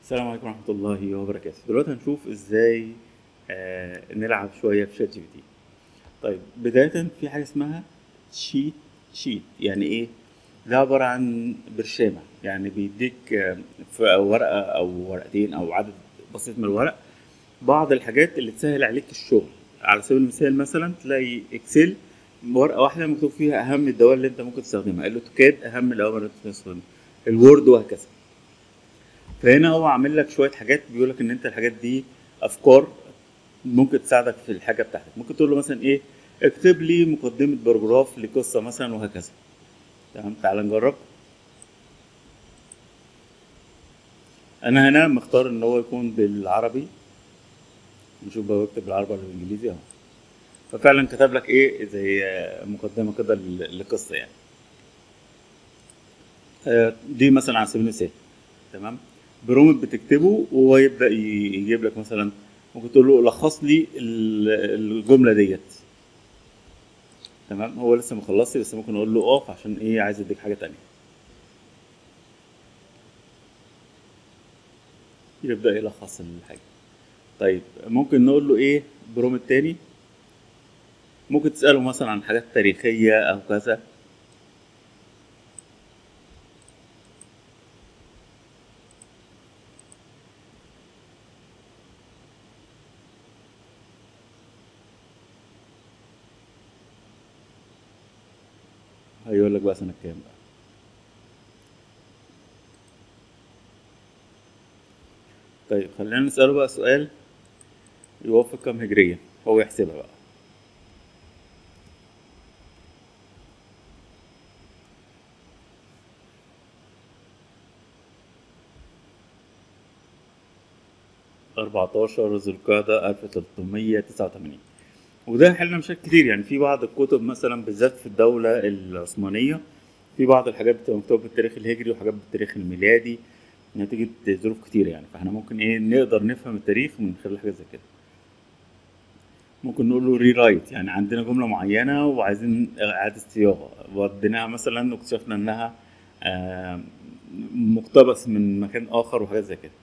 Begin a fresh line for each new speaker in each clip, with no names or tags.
السلام عليكم ورحمة الله وبركاته دلوقتي هنشوف ازاي آه نلعب شوية في شات جي بي تي طيب بداية في حاجة اسمها شيت شيت يعني ايه ده عبارة عن برشامة يعني بيديك آه، في ورقة أو ورقتين أو عدد بسيط من الورق بعض الحاجات اللي تسهل عليك الشغل على سبيل المثال مثلا تلاقي اكسل ورقة واحدة مكتوب فيها أهم الدوال اللي أنت ممكن تستخدمها الأوتوكاد أهم الأوامر اللي أنت تستخدمها الوورد وهكذا فهنا هو عامل لك شويه حاجات بيقول لك ان انت الحاجات دي افكار ممكن تساعدك في الحاجه بتاعتك ممكن تقول له مثلا ايه اكتب لي مقدمه باراجراف لقصه مثلا وهكذا تمام تعال نجرب انا هنا مختار ان هو يكون بالعربي نشوف بقى هو يكتب بالعربي ولا بالانجليزي اهو ففعلا كتب لك ايه زي آه، مقدمه كده ل- لقصه يعني آه، دي مثلا على سبيل المثال تمام برومت بتكتبه وهو يبدا ي- يجيب لك مثلا ممكن تقول له لخص لي ال- الجمله ديت تمام هو لسه مخلصش بس ممكن اقول له اقف عشان ايه عايز اديك حاجه تانية يبدا يلخص الحاجه طيب ممكن نقول له ايه برومت تاني ممكن تساله مثلا عن حاجات تاريخيه او كذا هيقول لك بقى سنه كام بقى طيب خلينا نسأله بقى سؤال يوافق كام هجرية هو يحسبها بقى أربعتاشر ذو القعدة ألف تلتمية تسعة وتمانين وده حلنا مشاكل كتير يعني في بعض الكتب مثلا بالذات في الدولة العثمانية في بعض الحاجات بتبقى مكتوبة بالتاريخ الهجري وحاجات بالتاريخ الميلادي نتيجة ظروف كتير يعني فاحنا ممكن ايه نقدر نفهم التاريخ من خلال حاجة زي كده ممكن نقول له ري رايت يعني عندنا جملة معينة وعايزين إعادة صياغة وديناها مثلا واكتشفنا إنها آه، مقتبس من مكان آخر وحاجات زي كده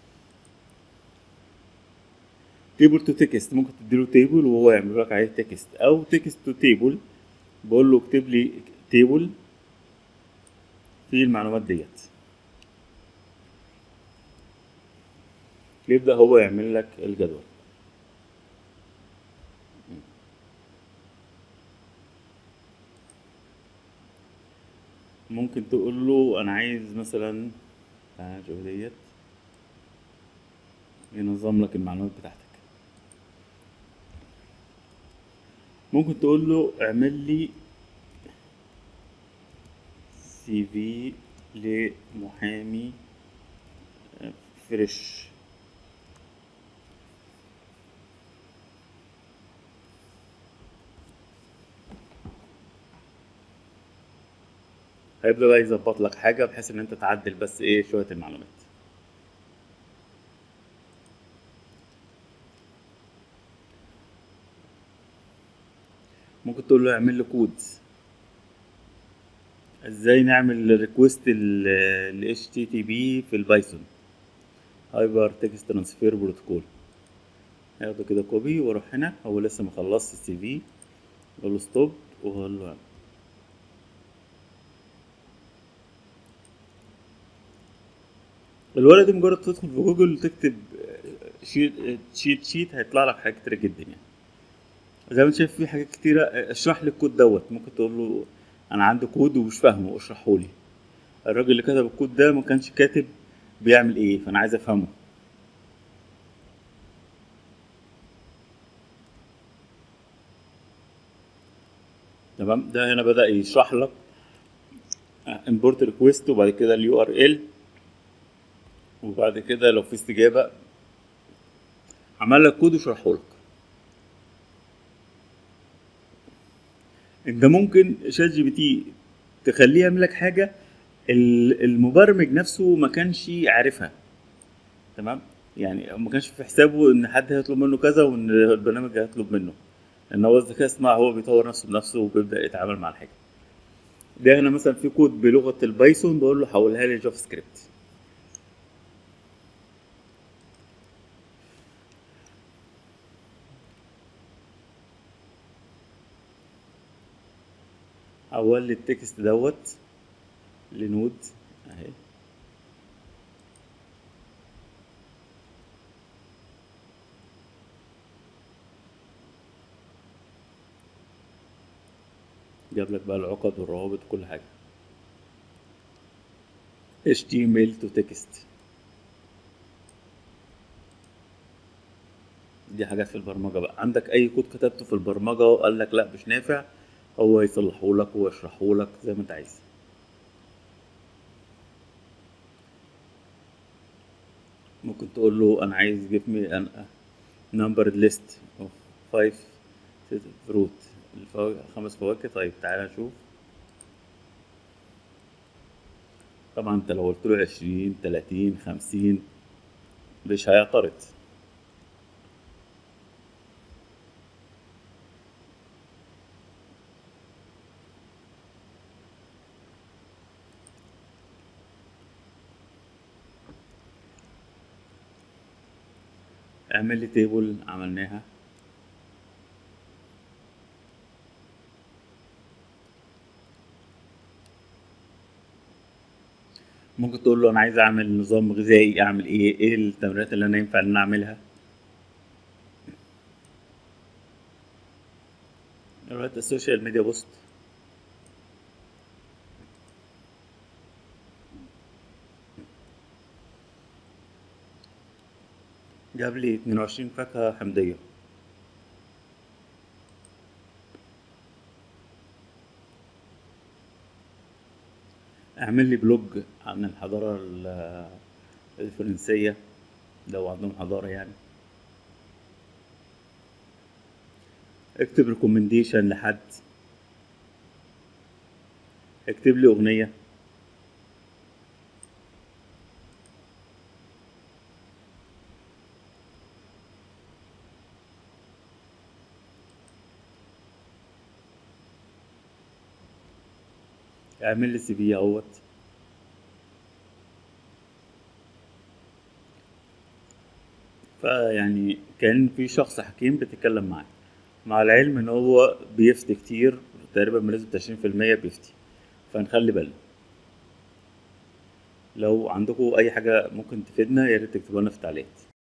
تيبل تو تكست ممكن تديله تيبل وهو يعمل لك عليه تكست أو تكست تو تيبل بقول له اكتب لي تيبل فيه المعلومات ديت يبدأ هو يعمل لك الجدول ممكن تقول له انا عايز مثلا تعالى نشوف ديت ينظم لك المعلومات بتاعتك ممكن تقول له اعمل لي سي في لمحامي فريش هيبدأ بقى يظبط لك حاجة بحيث إن أنت تعدل بس إيه شوية المعلومات ممكن تقول له اعمل لي كود ازاي نعمل ريكوست ل HTTP في البايثون هايبر تكست ترانسفير بروتوكول هاخده كده كوبي واروح هنا هو لسه مخلصش السي في اقول له ستوب واقول له اعمل. الورقة دي مجرد تدخل في جوجل تكتب شيت شيت شيت هيطلع لك حاجات كتيرة جدا يعني زي ما انت شايف في حاجات كتيرة اشرح لي الكود دوت ممكن تقول له انا عندي كود ومش فاهمه اشرحه لي الراجل اللي كتب الكود ده ما كانش كاتب بيعمل ايه فانا عايز افهمه تمام ده هنا بدأ يشرح لك امبورت ريكويست وبعد كده اليو ار ال وبعد كده لو في استجابة عمل لك كود وشرحه لك انت ممكن شات جي بي تي تخليه يعمل لك حاجه ال- المبرمج نفسه ما كانش عارفها تمام يعني ما كانش في حسابه ان حد هيطلب منه كذا وان البرنامج هيطلب منه ان هو الذكاء الصناعي هو بيطور نفسه بنفسه وبيبدا يتعامل مع الحاجه ده هنا مثلا في كود بلغه البايثون بقول له حولها لي جافا سكريبت اول التكست دوت لنود اهي جاب لك بقى العقد والروابط وكل حاجه HTML to text دي حاجات في البرمجة بقى عندك أي كود كتبته في البرمجة وقال لك لا مش نافع هو يصلحه لك ويشرحه لك زي ما انت عايز ممكن تقول له انا عايز give me an a numbered list of five fruit الفواكه خمس فواكه طيب تعالى نشوف طبعا انت لو قلت له عشرين تلاتين خمسين مش هيعترض اعمل لي تيبل عملناها ممكن تقول له انا عايز اعمل نظام غذائي اعمل ايه ايه التمرينات اللي انا ينفع ان انا اعملها دلوقتي السوشيال ميديا بوست جاب لي 22 فاكهة حمضية اعمل لي بلوج عن الحضارة ال- الفرنسية لو عندهم حضارة يعني اكتب ريكومنديشن لحد اكتب لي اغنية اعمل لي سي في اهوت فيعني كان في شخص حكيم بيتكلم معاه مع العلم ان هو بيفتي كتير تقريبا بنسبة عشرين في المية بيفتي فنخلي بالنا لو عندكم اي حاجة ممكن تفيدنا يا ريت تكتبوها لنا في التعليقات